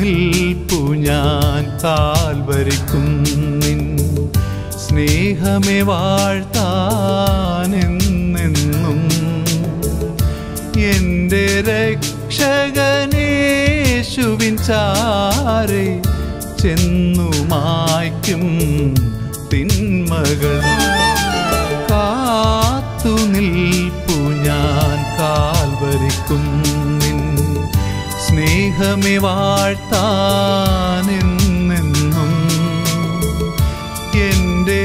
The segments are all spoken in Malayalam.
നിൽപ്പു ഞാൻ കാൽവരിക്കും നിൻ സ്നേഹമേ വാഴ്ത്താനെന്നെന്നും എൻ്റെ രക്ഷകനേശുവിൻ ചാരെ ചെന്നു മായ്ക്കും തിന്മകൾ കാത്തു നിൽപ്പു ഞാൻ കാൽവരിക്കും നിൻ സ്നേഹമേ വാഴ്ത്താനെന്നെന്നും എൻ്റെ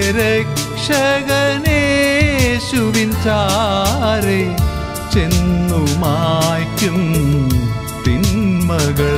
രക്ഷകനേശുവിൻ ചാരെ ചെന്നു മായ്ക്കും തിന്മകൾ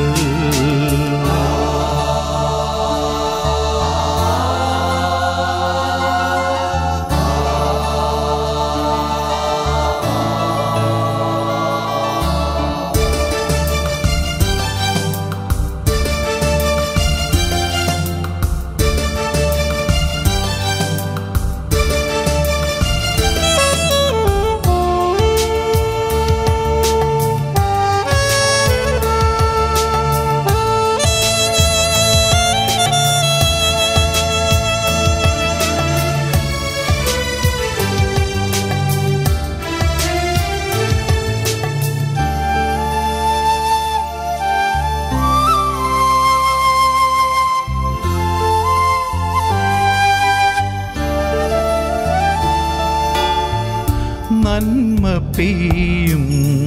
നന്മ പെയ്യും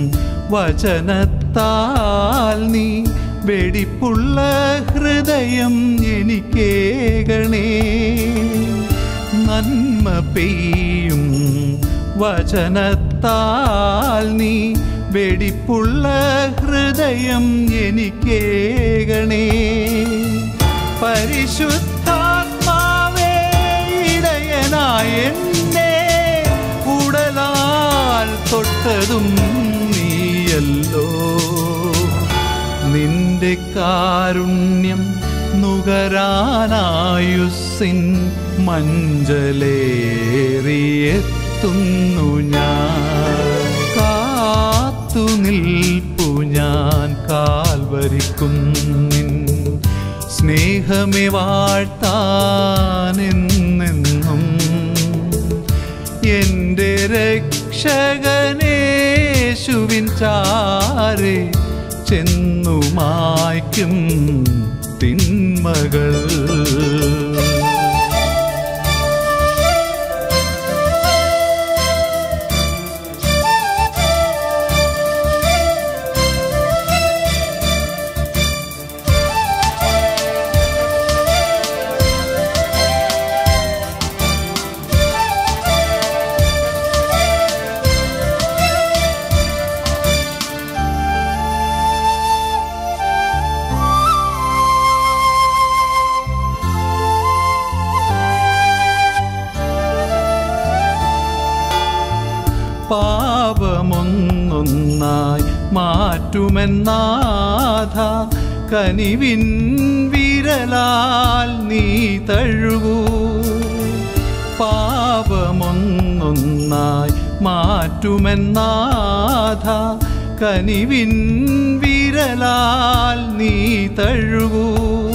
വചനത്താൽ നീ വെടിപ്പുള്ള ഹൃദയം എനിക്കേകണേ നന്മ പെയ്യും വചനത്താൽ നീ വെടിപ്പുള്ള ഹൃദയം എനിക്കേകണേ പരിശുദ്ധാത്മാവേ ഇടയനായ എന്നെ ഉടലാൽ തൊട്ടതും നീയല്ലോ നിന്റെ കാരുണ്യം നുകരാനായുസിൻ മഞ്ചലേറിയെത്തുന്നു ഞാൻ കാത്തു നിൽപ്പു ഞാൻ കാൽവരിക്കും നിൻ സ്നേഹമേ വാഴ്ത്താനെന്നെന്നും എൻ്റെ രക്ഷകനേശുവിൻ ചാരെ ചെന്നു മായ്ക്കും തിന്മകൾ പാപമൊന്നൊന്നായി മാറ്റുമെന്നാഥ കനിവിൻ വിരലാൽ നീ തഴുകൂ പാപമൊന്നൊന്നായി മാറ്റുമെന്നാഥ കനിവിൻ വിരലാൽ നീ തഴുകൂ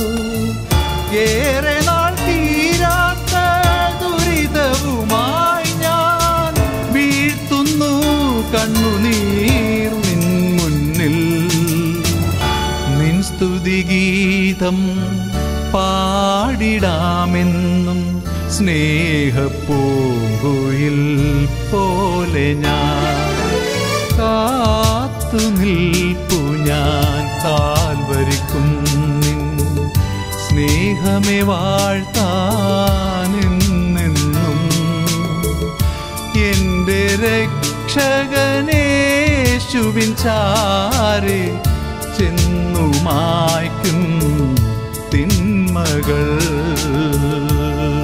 ഏറെ നാൾ തീരാത്ത ദുരിതവുമായി ഞാൻ വീഴ്ത്തുന്നു കണ്ണുനീർ നിൻ മുന്നിൽ നിൻ സ്തുതിഗീതം പാടിടാമെന്നും സ്നേഹപ്പൂങ്കുയിൽ പോലെ ഞാൻ കാത്തു നിൽപ്പു ഞാൻ കാൽവരിക്കും നിൻ സ്നേഹമേ വാഴ്ത്താനെന്നെന്നും എൻ്റെ രക്ഷകനേശുവിൻ ചാരെ ചെന്നു മായ്ക്കും തിന്മകൾ